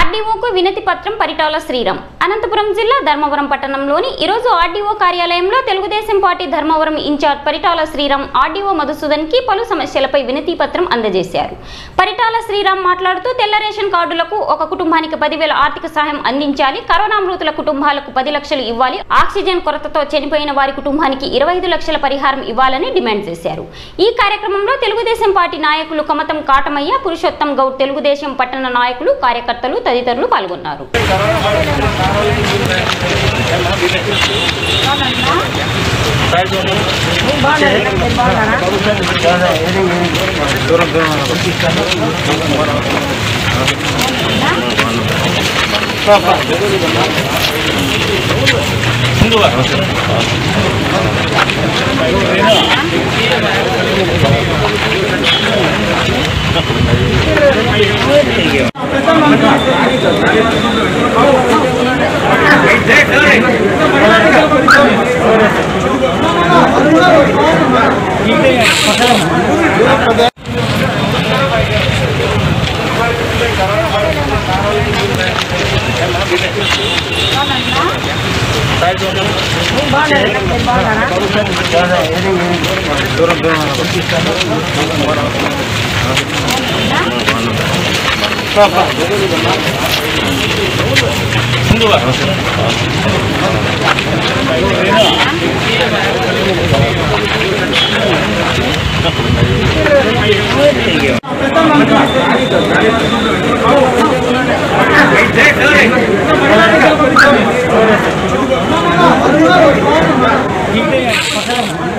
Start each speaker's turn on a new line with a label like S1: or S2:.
S1: ఆర్డీఓకు వినతి పత్రం పరిటాల శ్రీరామ్ అనంతపురం జిల్లా ధర్మవరం పట్టణంలోని ఈరోజు ఆర్డీఓ కార్యాలయంలో Telugu Desam party Dharmavaram incharge Paritala Sriram RDO Madhusudan కి పలు సమస్యలపై వినతి పత్రం అందజేశారు పరిటాల శ్రీరామ్ మాట్లాడుతూ తెల్ల రేషన్ కార్డులకు ఒక కుటుంబానికి పదివేల ఆర్థిక సహాయం అందించాలి కరోనా మృతుల కుటుంబాలకు పది లక్షలు ఇవ్వాలి ఆక్సిజన్ కొరతతో చనిపోయిన వారి కుటుంబానికి ఇరవై ఐదు లక్షల పరిహారం ఇవ్వాలని డిమాండ్ చేశారు ఈ కార్యక్రమంలో తెలుగుదేశం పార్టీ నాయకులు కమతం కాటమయ్య పురుషోత్తం గౌడ్ తెలుగుదేశం పట్టణ నాయకులు కార్యకర్తలు తదితరులు పాల్గొన్నారు
S2: Thank you.